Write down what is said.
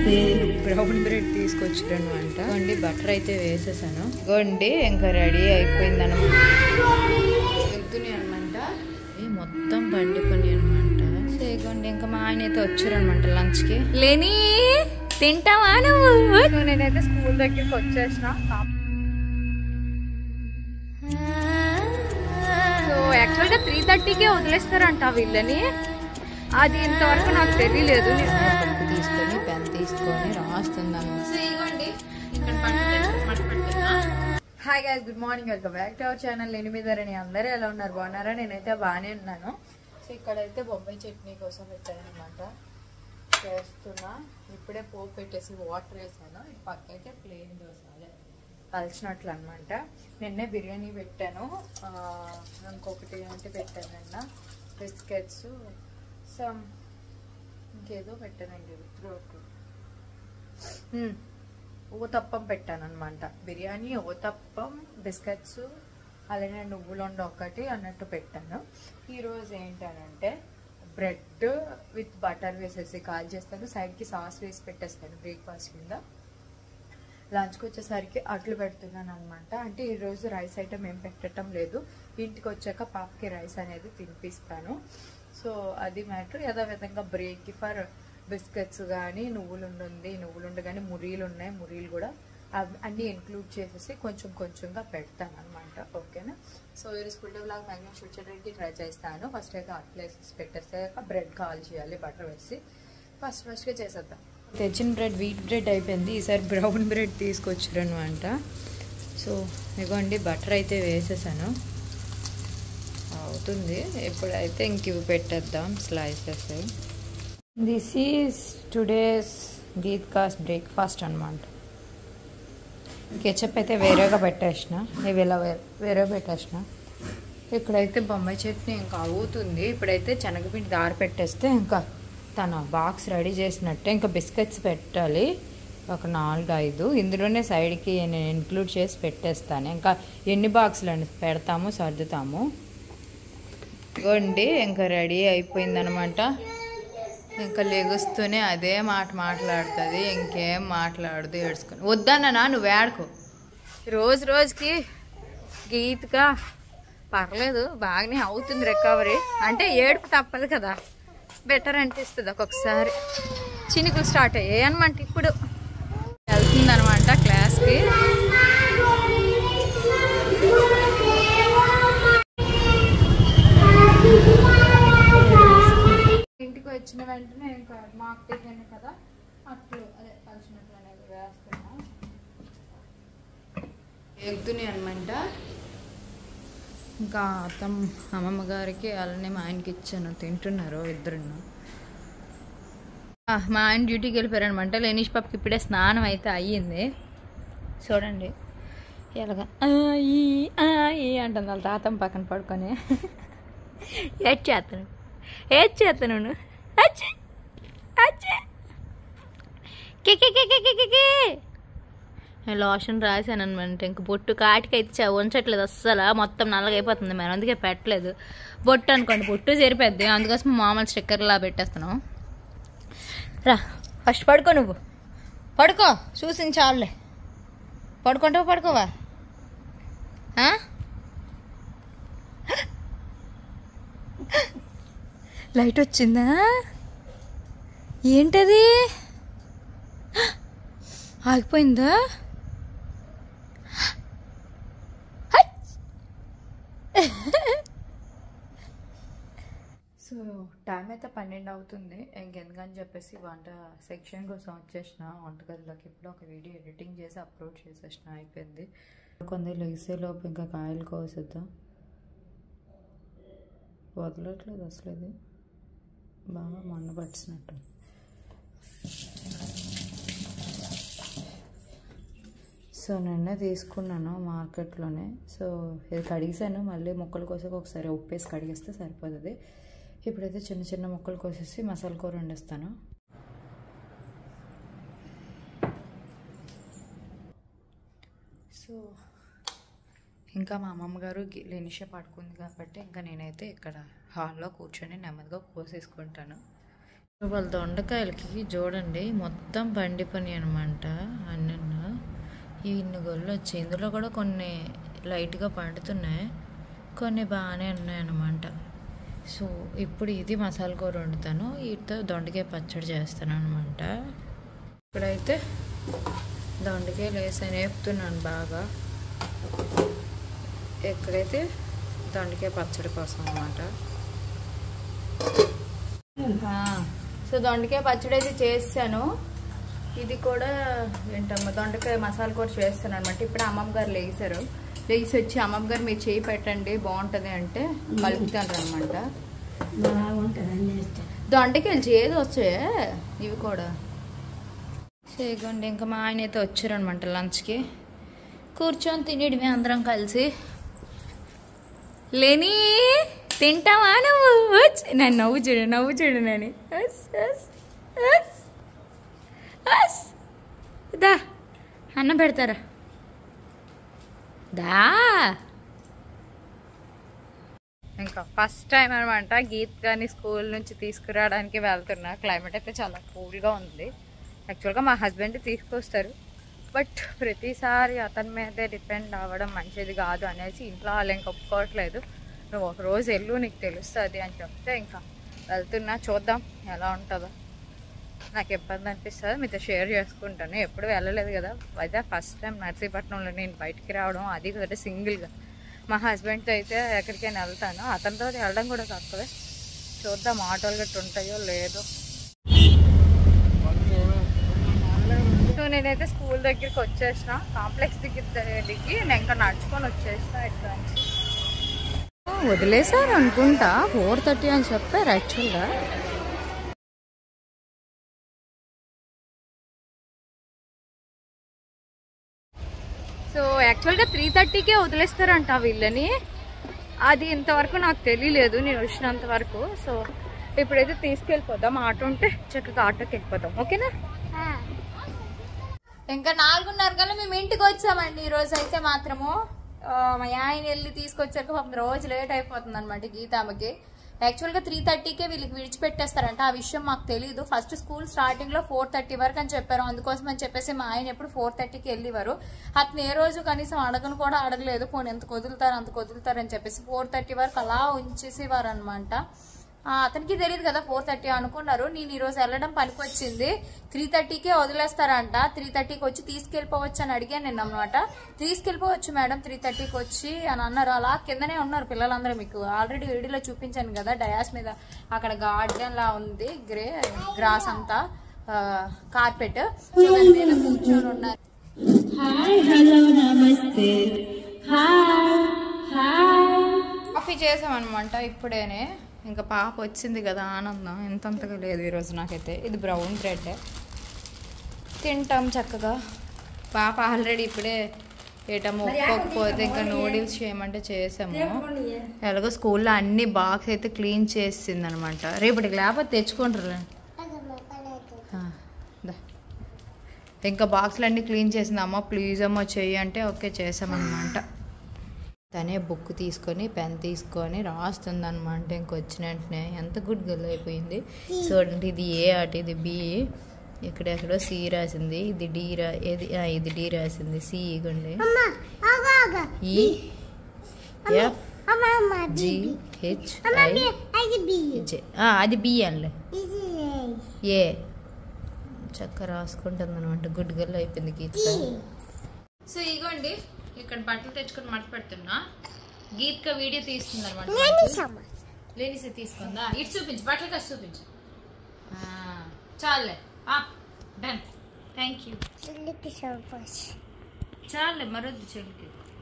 Brown bread తీసుకొచ్చాను అంట Gondi butter అయితే వేసేసాను గోండి ఇంకా రెడీ అయిపోయింది అనమాట వెళ్తున్నాయి అనమాట ఏ మొత్తం పండుకొని అనమాట సేగోండి ఇంకా మా ఆయన అయితే వచ్చారనమాట లంచ్కి లేని తింటావా నువ్వు నేనైతే స్కూల్ దగ్గరికి వచ్చేసిన సో యాక్చువల్గా త్రీ థర్టీకే వదిలేస్తారంట వీళ్ళని అది ఇంతవరకు నాకు తెలియలేదు బుక్ తీసుకొని పెన్ తీసుకొని రాస్తున్నాను hi guys good morning welcome back to our channel ఎనిమిదరని అందరూ ఎలా ఉన్నారు బాగున్నారా నేనైతే బాగానే ఉన్నాను సో ఇక్కడైతే బొంబాయి చట్నీ కోసం పెట్టానమాట చేస్తున్నా ఇప్పుడే పోపు పెట్టేసి వాటర్ వేసాను ఈ పక్క అయితే ప్లేన్ దోశ అదే కలిసినట్లు అనమాట నిన్నే బిర్యానీ పెట్టాను ఆ, ఇంకొకటి అంటే పెట్టాను నిన్న బిస్కెట్స్ సమ్ ఇంకేదో పెట్టానండి త్రోట్ ఊతప్పం పెట్టాను అనమాట బిర్యానీ ఊతప్పం బిస్కెట్స్ అలానే నువ్వులుండ ఒకటి అన్నట్టు పెట్టాను ఈరోజు ఏంటనంటే బ్రెడ్ విత్ బటర్ వేసేసి కాల్ చేస్తాను సైడ్కి సాస్ వేసి పెట్టేస్తాను బ్రేక్ఫాస్ట్ కింద లంచ్కి వచ్చేసరికి అట్లు పెడుతున్నాను అనమాట అంటే ఈరోజు రైస్ ఐటమ్ ఏం పెట్టడం లేదు ఇంటికి వచ్చాక పాపకి రైస్ అనేది తినిపిస్తాను సో అది మ్యాటర్ యథావిధంగా బ్రేక్కి ఫర్ బిస్కెట్స్ కానీ నువ్వులుండు ఉంది నువ్వులుండు కానీ మురీలు ఉన్నాయి మురీలు కూడా అవి అన్నీ ఇంక్లూడ్ చేసేసి కొంచెం కొంచెంగా పెడతాను అనమాట ఓకేనా సో ఈ స్కూల్ లాగా మ్యాగ్నెట్ షూట్ చేయడానికి ట్రై చేస్తాను ఫస్ట్ అయితే అట్లు వేసేసి పెట్టేసాక బ్రెడ్ కాల్ చేయాలి బటర్ వేసి ఫస్ట్ ఫస్ట్గా చేసేద్దాం తెచ్చిన బ్రెడ్ వీట్ బ్రెడ్ అయిపోయింది ఈసారి బ్రౌన్ బ్రెడ్ తీసుకొచ్చారు అంట సో ఇదిగోండి బటర్ అయితే వేసేసాను అవుతుంది ఇప్పుడైతే ఇంక ఇవి పెట్టేద్దాం స్లైసెస్ దిస్ ఈజ్ టుడేస్ గీత్ కాస్ బ్రేక్ఫాస్ట్ అనమాట కెచప్ అయితే వేరేగా పెట్టేసిన ఇవి ఇలా వే- వేరే పెట్టేసిన ఇక్కడైతే బొమ్మాయి చట్నీ ఇంకా అవుతుంది ఇప్పుడైతే శనగపిండి దారి పెట్టేస్తే ఇంకా తన బాక్స్ రెడీ చేసినట్టే ఇంకా బిస్కెట్స్ పెట్టాలి ఒక నాలుగు ఐదు ఇందులోనే సైడ్కి నేను ఇంక్లూడ్ చేసి పెట్టేస్తాను ఇంకా ఎన్ని బాక్సులు అని పెడతాము సర్దుతాము ఇగోండి ఇంకా రెడీ అయిపోయిందనమాట ఇంకా లెగుస్తూనే అదే మాట మాట్లాడుతుంది ఇంకేం మాట్లాడదు ఏడ్చుకొని వద్దన్నా నువ్వు ఏడుకో రోజు రోజుకి గీతగా పర్లేదు బాగానే అవుతుంది రికవరీ అంటే ఏడుపు తప్పదు కదా బెటర్ అనిపిస్తుంది ఒక్కొక్కసారి చినుకులు స్టార్ట్ అయ్యాయి అనమాట ఇప్పుడు వెళ్తుంది అనమాట క్లాస్కి ఇంటికి వచ్చిన వెంటనే ఇంకా మాకు టిఫిన్ కదా అట్లు అదే కలిసినట్లు అనేది వేస్తున్నా ఎగుతున్నాయి అనమాట ఇంకా అత్తమ్మ అమ్మమ్మ గారికి అలానే మా ఆయనకి ఇచ్చాను తింటున్నారు ఇద్దరు మా ఆయన డ్యూటీకి వెళ్ళిపోయారు అనమాట లేనీష్ పాపకి ఇప్పుడే స్నానం అయితే అయ్యింది చూడండి ఎలాగా ఆ, ఈ, ఆ, ఈ అంటుంది వాళ్ళ తాతమ్మ పక్కన పడుకొని ఏడ్ చేస్తాను ఏడ్ చేస్తాను నువ్వు అచ్చి అచ్చి కే కే కే కే కే కే నేను లోషన్ రాశాను అనమాట ఇంక బొట్టు కాటికి అయితే చ- ఉంచట్లేదు అస్సలు మొత్తం నల్లగా అయిపోతుంది మేము అందుకే పెట్టలేదు బొట్టు అనుకోండి బొట్టు సరిపోద్ది అందుకోసం మామూలు స్టిక్కర్లా పెట్టేస్తున్నాం రా ఫస్ట్ పడుకో నువ్వు పడుకో చూసింది చాలులే పడుకుంటావా పడుకోవా ఆ? లైట్ వచ్చిందా ఏంటది ఆగిపోయిందా సో టైం అయితే పన్నెండు అవుతుంది ఇంకెందుకని చెప్పేసి వంట సెక్షన్ కోసం వచ్చేసిన వంటగదిలోకి ఇప్పుడు ఒక వీడియో ఎడిటింగ్ చేసి అప్లోడ్ చేసేసిన అయిపోయింది కొందరు లెగిసే లోపు ఇంకా కాయలు కోసేద్దాం వదలట్లేదు అసలు ఇది బాగా మొన్న పట్టినట్టు సో నిన్నే తీసుకున్నాను మార్కెట్లోనే సో ఇది కడిగేసాను మళ్ళీ ముక్కలు కోసాక ఒకసారి ఉప్పేసి కడిగేస్తే సరిపోతుంది ఇప్పుడైతే చిన్న చిన్న ముక్కలు కోసేసి మసాలా కూర వండేస్తాను సో ఇంకా మా అమ్మమ్మ గారు లెనిష పడుకుంది కాబట్టి ఇంకా నేనైతే ఇక్కడ హాల్లో కూర్చొని నెమ్మదిగా కోసేసుకుంటాను వాళ్ళ దొండకాయలకి చూడండి మొత్తం పండిపోయినాయి అనమాట అన్నీ ఇన్ని గొల్లు వచ్చాయి ఇందులో కూడా కొన్ని లైట్గా పండుతున్నాయి కొన్ని బాగానే ఉన్నాయి అన్నమాట సో ఇప్పుడు ఇది మసాలా కూర వండుతాను వీటితో దొండకాయ పచ్చడి చేస్తాను అనమాట ఇప్పుడైతే దొండకాయలు వేసాను వేపుతున్నాను బాగా ఎక్కడైతే దొండకాయ పచ్చడి కోసం అనమాట సో దొండకాయ పచ్చడి అయితే చేసాను ఇది కూడా ఏంటమ్మా దొండకాయ మసాలా కూర చేస్తాను అనమాట ఇప్పుడు అమ్మమ్మ గారు లేచారు లేచి వచ్చి అమ్మమ్మ గారు మీరు చేయి పెట్టండి బాగుంటుంది అంటే కలుపుతాను అనమాట దొండకాయలు చేదు వచ్చాయి ఇవి కూడా చేయకండి ఇంకా మా ఆయన అయితే వచ్చారనమాట లంచ్కి కూర్చొని తినేయడమే అందరం కలిసి లేని తింటావా నువ్వు ఉచ్. నన్ను నవ్వు చూడు నవ్వు చూడు నేను ఉస్, ఉస్, ఉస్, ఉస్. దా అన్నం పెడతారా దా ఇంకా ఫస్ట్ టైం అనమాట గీత్ కానీ స్కూల్ నుంచి తీసుకురావడానికి వెళ్తున్నా క్లైమేట్ అయితే చాలా కూల్గా ఉంది యాక్చువల్గా మా హస్బెండ్ తీసుకొస్తారు బట్ ప్రతిసారి అతని మీదే డిపెండ్ అవ్వడం మంచిది కాదు అనేసి ఇంట్లో వాళ్ళు ఇంకా ఒప్పుకోవట్లేదు నువ్వు ఒక రోజు వెళ్ళు నీకు తెలుస్తుంది అని చెప్తే ఇంకా వెళ్తున్నా చూద్దాం ఎలా ఉంటుందో నాకు ఇబ్బంది అనిపిస్తుంది మీతో షేర్ చేసుకుంటాను ఎప్పుడు వెళ్ళలేదు కదా అయితే ఫస్ట్ టైం నర్సీపట్నంలో నేను బయటికి రావడం అది కూడా సింగిల్గా మా హస్బెండ్తో అయితే ఎక్కడికైనా వెళ్తాను అతనితో వెళ్ళడం కూడా తక్కువే చూద్దాం ఆటోలు గట్రా ఉంటాయో లేదో సో నేనైతే స్కూల్ దగ్గరికి వచ్చేసిన కాంప్లెక్స్ దగ్గర దిగి నేను ఇంకా నడుచుకొని వచ్చేసిన ఇట్లా నుంచి వదిలేసారు అనుకుంటా ఫోర్ థర్టీ అని చెప్పారు యాక్చువల్గా సో యాక్చువల్గా త్రీ థర్టీకే వదిలేస్తారంట వీళ్ళని అది ఇంతవరకు నాకు తెలియలేదు నేను వచ్చినంత వరకు సో ఇప్పుడైతే తీసుకెళ్ళిపోదాం ఆటో ఉంటే చక్కగా ఆటోకి వెళ్ళిపోదాం ఓకేనా ఇంకా నాలుగున్నర కల్లా మేము ఇంటికి వచ్చామండి ఈ రోజు అయితే మాత్రము ఆ, మా ఆయన వెళ్ళి తీసుకొచ్చాక పాపం రోజు లేట్ అయిపోతుంది అనమాట గీతామకి యాక్చువల్గా త్రీ థర్టీకే వీళ్ళకి విడిచిపెట్టేస్తారంట ఆ విషయం మాకు తెలియదు ఫస్ట్ స్కూల్ స్టార్టింగ్ లో ఫోర్ థర్టీ వరకు అని చెప్పారు అందుకోసం అని చెప్పేసి మా ఆయన ఎప్పుడు ఫోర్ థర్టీకి వెళ్ళేవారు అతను ఏ రోజు కనీసం అడగను కూడా అడగలేదు పోనీ ఎంత కుదులుతారు అంత కుదులుతారు అని చెప్పేసి ఫోర్ థర్టీ వరకు అలా ఉంచేసేవారు అనమాట ఆ, అతనికి తెలియదు కదా ఫోర్ థర్టీ అనుకున్నారు నేను ఈ రోజు వెళ్ళడం పనికి వచ్చింది త్రీ థర్టీకే వదిలేస్తారంట త్రీ థర్టీకి వచ్చి తీసుకెళ్ళిపోవచ్చు అని అడిగాను నేను అనమాట తీసుకెళ్ళిపోవచ్చు మేడం త్రీ థర్టీకి వచ్చి అని అన్నారు అలా కిందనే ఉన్నారు పిల్లలందరూ మీకు ఆల్రెడీ వీడియోలో చూపించాను కదా డయాస్ మీద అక్కడ గార్డెన్ లా ఉంది గ్రే గ్రాస్ అంతా కార్పెట్ దాని మీద కూర్చొని ఉన్నారు కాఫీ చేసామన్నమాట ఇప్పుడేనే ఇంకా పాప వచ్చింది కదా ఆనందం ఎంతంతగా లేదు ఈరోజు నాకైతే ఇది బ్రౌన్ బ్రెడ్ తింటాం చక్కగా పాప ఆల్రెడీ ఇప్పుడే ఏటమ్మో ఒప్పుకోకపోతే ఇంకా నూడిల్స్ చేయమంటే చేసాము ఎలాగో స్కూల్లో అన్ని బాక్స్ అయితే క్లీన్ చేసింది అనమాట రేపటికి లేకపోతే తెచ్చుకుంటారు ఆ, దా. ఇంకా బాక్స్లు అన్ని క్లీన్ చేసింది అమ్మ ప్లీజ్ అమ్మ చెయ్యి అంటే ఓకే చేసామన్నమాట తనే బుక్ తీసుకొని పెన్ తీసుకొని రాస్తుంది అనమాట ఇంకొచ్చిన వెంటనే ఎంత గుడ్ గల్ అయిపోయింది చూడండి ఇది ఏ అటు ఇది బి ఇక్కడ ఎక్కడో సి రాసింది ఇది డి రా ఏది ఆ, ఇది డి రాసింది సి ఇగండి E F G H I J ఆ, అది బి అండి ఏ చక్క రాసుకుంటుంది అనమాట గుడ్ గల్ అయిపోయింది గీత సో ఇగోండి ఇక్కడ బట్టలు తెచ్చుకొని మడత పెడుతున్నా గీత్క వీడియో తీస్తుంది అనమాట లేనిసి తీసుకుందా ఇటు చూపించు బట్టలు కలిసి చూపించు ఆ, చాలులే డన్ థ్యాంక్ యూ చాలులే మరొద్దు చెల్లికి